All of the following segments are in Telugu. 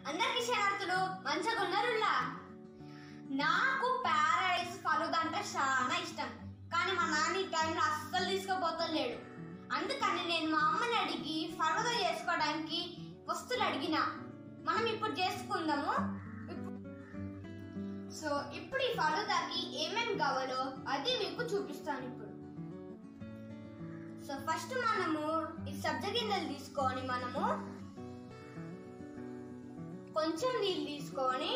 అందరికి శరణార్థులు మంచిగా ఉన్నారులా నాకు ప్యారడైస్ ఫలుదా అంటే చాలా ఇష్టం కానీ మా నాన్న ఈ టైంలో అస్సలు తీసుకుపోతలేడు అందుకని నేను మా అమ్మని అడిగి ఫలుదా చేసుకోవడానికి వస్తువులు అడిగిన మనం ఇప్పుడు చేసుకుందాము ఇప్పు- సో ఇప్పుడు ఈ ఫలుదాకి ఏమేమి కావాలో అది మీకు చూపిస్తాను ఇప్పుడు సో ఫస్ట్ మనము ఈ సబ్జ గింజలు తీసుకొని మనము కొంచెం నీళ్ళు తీసుకొని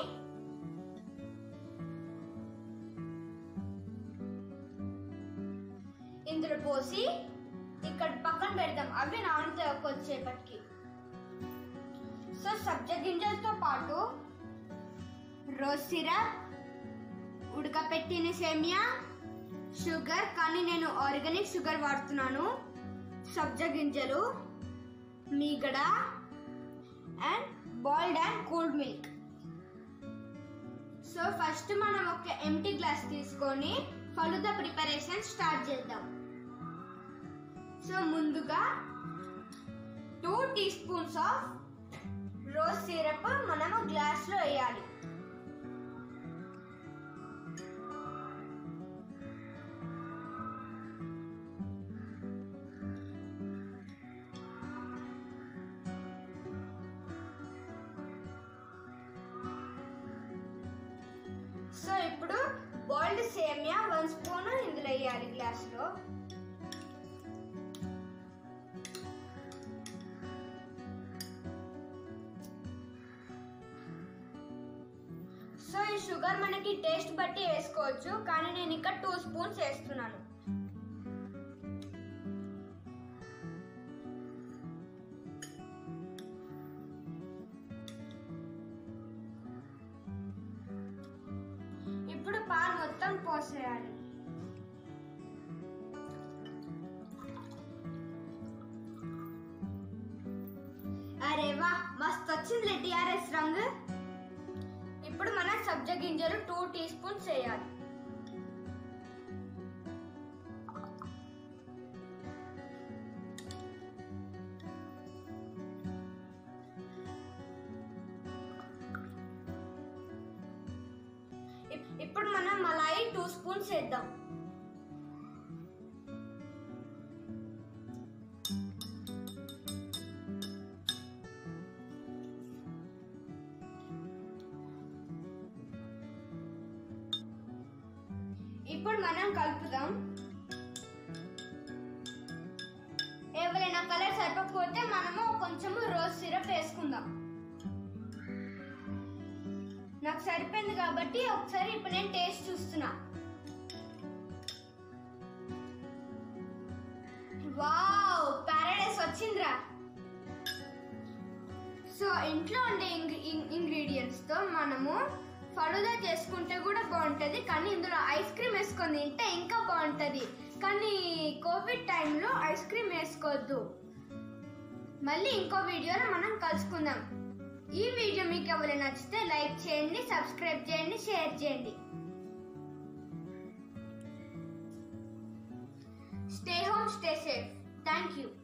ఇందులో పోసి ఇక్కడ పక్కన పెడతాం అవి నానుతాయి కొద్దిసేపటికి సో సబ్జ గింజలతో పాటు రోజ్ సిరప్ ఉడకపెట్టిన సేమియా షుగర్ కానీ నేను ఆర్గానిక్ షుగర్ వాడుతున్నాను సబ్జ గింజలు మీగడ and boiled and cooled milk so first మనం ఒక ఎంటీ గ్లాస్ తీసుకొని ఫలుదా ప్రిపరేషన్ స్టార్ట్ చేద్దాం సో ముందుగా two teaspoons of rose syrup మనము గ్లాస్లో వేయాలి సో ఇప్పుడు బాయిల్డ్ సేమియా వన్ స్పూన్ ఇందులో వేయాలి గ్లాస్లో సో ఈ షుగర్ మనకి టేస్ట్ బట్టి వేసుకోవచ్చు కానీ నేను ఇక్కడ టూ స్పూన్స్ వేస్తున్నాను ఇప్పుడు పాలు మొత్తం పోసేయాలి అరే వా మస్తు వచ్చింది టిఆర్ఎస్ రంగు ఇప్పుడు మనం సబ్జ గింజలు టూ టీ స్పూన్స్ వేయాలి ఇప్- ఇప్పుడు మనం మలాయి టూ స్పూన్స్ వేద్దాం ఇప్పుడు మనం కలుపుదాం ఎవరైనా కలర్ సరిపోకపోతే మనము కొంచెము రోజ్ సిరప్ వేసుకుందాం నాకు సరిపోయింది కాబట్టి ఒకసారి ఇప్పుడు నేను టేస్ట్ చూస్తున్నా వావ్ పారాడైస్ వచ్చిందిరా సో ఇంట్లో ఉండే ఇంగ్రీడియంట్స్ తో మనము ఫలుదా చేసుకుంటే కూడా బాగుంటది కానీ ఇందులో ఐస్ క్రీమ్ వేసుకొని తింటే ఇంకా బాగుంటది కానీ కోవిడ్ టైంలో ఐస్ క్రీమ్ వేసుకోవద్దు మళ్ళీ ఇంకో వీడియోలో మనం కలుసుకుందాం ఈ వీడియో మీకు ఎవరైనా నచ్చితే లైక్ చేయండి సబ్స్క్రైబ్ చేయండి షేర్ చేయండి stay home stay safe thank you